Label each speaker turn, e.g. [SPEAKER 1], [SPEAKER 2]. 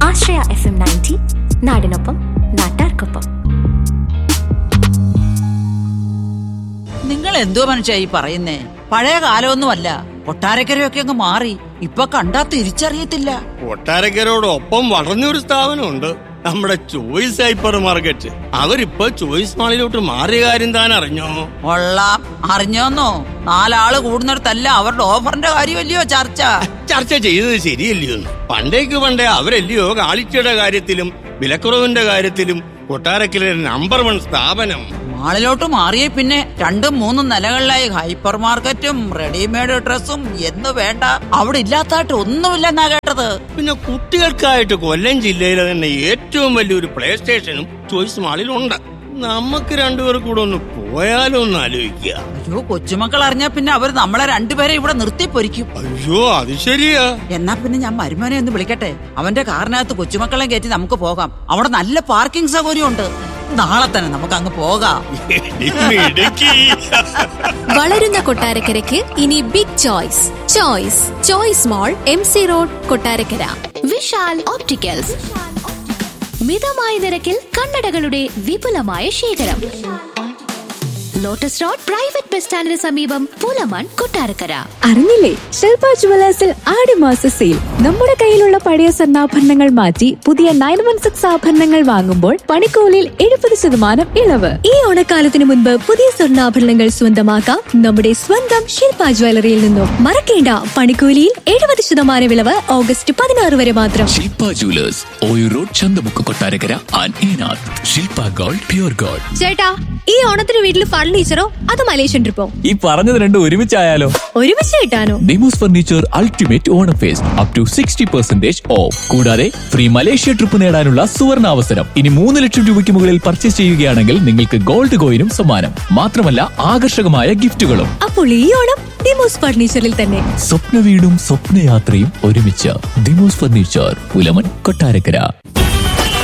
[SPEAKER 1] ആശ്രയ F M ninety നാടിനൊപ്പം നാട്ടാർക്കൊപ്പം
[SPEAKER 2] നിങ്ങൾ എന്തോ മനുഷ്യ ഈ പറയുന്നേ പഴയ കാലമൊന്നുമല്ല കൊട്ടാരക്കരയൊക്കെ അങ്ങ് മാറി ഇപ്പൊ കണ്ടാ തിരിച്ചറിയത്തില്ല
[SPEAKER 3] കൊട്ടാരക്കരോടൊപ്പം വളർന്നൊരു സ്ഥാപനമുണ്ട് നമ്മുടെ ചോയ്സ് ഹൈപ്പർ മാർക്കറ്റ് അവരിപ്പോ ചോയ്സ് മാളിലോട്ട് മാറിയ കാര്യം താൻ അറിഞ്ഞോ
[SPEAKER 2] കൊള്ളാം അറിഞ്ഞോന്നോ നാലാള് കൂടുന്നിടത്തല്ല അവരുടെ ഓഫറിന്റെ കാര്യമല്ലയോ ചർച്ച
[SPEAKER 3] ചർച്ച ചെയ്തത് ശരിയല്ലയോ എന്ന്? പണ്ടേക്ക് പണ്ടേ അവരല്ലയോ കാളിച്ചയുടെ കാര്യത്തിലും വിലക്കുറവിന്റെ കാര്യത്തിലും കൊട്ടാരക്കര നമ്പർ വൺ സ്ഥാപനം
[SPEAKER 2] മാളിലോട്ട് മാറിയ പിന്നെ രണ്ടും മൂന്നും നിലകളിലായി ഹൈപ്പർ മാർക്കറ്റും റെഡിമെയ്ഡ് ഡ്രസ്സും എന്ന് വേണ്ട അവിടെ ഇല്ലാത്തായിട്ട് ഒന്നുമില്ലെന്നാ കേട്ടത്
[SPEAKER 3] പിന്നെ കുട്ടികൾക്കായിട്ട് കൊല്ലം ജില്ലയിലെ തന്നെ ഏറ്റവും വലിയൊരു പ്ലേ സ്റ്റേഷനും ചോയ്സ് മാളിലുണ്ട് നമുക്ക് രണ്ടുപേർ കൂടെ ഒന്ന് പോയാലോ ഒന്ന് ആലോചിക്കുക
[SPEAKER 2] അയ്യോ കൊച്ചുമക്കൾ അറിഞ്ഞാ പിന്നെ അവർ നമ്മളെ രണ്ടുപേരെ ഇവിടെ നിർത്തി പൊരിക്കും
[SPEAKER 3] അയ്യോ അത് ശരിയാ
[SPEAKER 2] എന്നാ പിന്നെ ഞാൻ മരുമോനെ ഒന്ന് വിളിക്കട്ടെ അവന്റെ കാറിനകത്ത് കൊച്ചുമക്കളെ കയറ്റി നമുക്ക് പോകാം അവിടെ നല്ല പാർക്കിംഗ് സൗകര്യമുണ്ട് നാളെ തന്നെ നമുക്ക് അങ്ങ് പോകാം
[SPEAKER 3] ഇടുക്കി
[SPEAKER 4] വളരുന്ന കൊട്ടാരക്കരയ്ക്ക് ഇനി big Choice Choice Choice mall M C road Kottarakkara Vishal opticals മിതമായ നിരക്കിൽ കണ്ണടകളുടെ വിപുലമായ ശേഖരം ലോട്ടസ് റോഡ് പ്രൈവറ്റ് ബസ് സ്റ്റാൻഡിന് സമീപം പൂലമാൻ കൊട്ടാരക്കര
[SPEAKER 5] അറിഞ്ഞില്ലേ ശില്പ ജുവലേഴ്സിൽ ആടുമാസ സെയിൽ നമ്മുടെ കയ്യിലുള്ള പഴയ സ്വർണ്ണാഭരണങ്ങൾ മാറ്റി പുതിയ നയൻ വൺ സിക്സ് ആഭരണങ്ങൾ വാങ്ങുമ്പോൾ പണിക്കൂലിയിൽ എഴുപത് ശതമാനം ഇളവ്
[SPEAKER 4] ഈ ഓണക്കാലത്തിന് മുൻപ് പുതിയ സ്വർണ്ണാഭരണങ്ങൾ സ്വന്തമാക്കാം നമ്മുടെ സ്വന്തം ശില്പ ജ്വല്ലറിയിൽ നിന്നും മറക്കേണ്ട പണിക്കൂലിയിൽ എഴുപത് ശതമാനം ഇളവ് ഓഗസ്റ്റ് പതിനാറ് വരെ മാത്രം
[SPEAKER 6] Shilpa jewellers Oyoor road Chanthamukku Kottarakkara and ഈനാഥ് ശില്പ ഗോൾഡ് പ്യൂർ ഗോൾഡ്
[SPEAKER 4] ചേട്ടാ ഈ ഓണത്തിന് വീട്ടിൽ ഫർണിച്ചറോ അത് മലേഷ്യൻ ട്രിപ്പോ
[SPEAKER 6] ഈ പറഞ്ഞത് രണ്ടും ഒരുമിച്ചായാലോ
[SPEAKER 4] ഒരുമിച്ച് കിട്ടാനോ
[SPEAKER 6] Demos furniture ultimate Onam fest up to sixty percentage off കൂടാതെ ഫ്രീ മലേഷ്യ ട്രിപ്പ് നേടാനുള്ള സുവർണ അവസരം ഇനി മൂന്ന് ലക്ഷം രൂപയ്ക്ക് മുകളിൽ പർച്ചേസ് ചെയ്യുകയാണെങ്കിൽ നിങ്ങൾക്ക് ഗോൾഡ് കോയിനും സമ്മാനം മാത്രമല്ല ആകർഷകമായ ഗിഫ്റ്റുകളും
[SPEAKER 4] അപ്പോൾ ഈ ഓണം ഡിമോസ് ഫർണിച്ചറിൽ തന്നെ
[SPEAKER 6] സ്വപ്ന വീടും സ്വപ്നയാത്രയും ഒരുമിച്ച് ദിമോസ് ഫർണിച്ചർ പുലമൻ കൊട്ടാരക്കര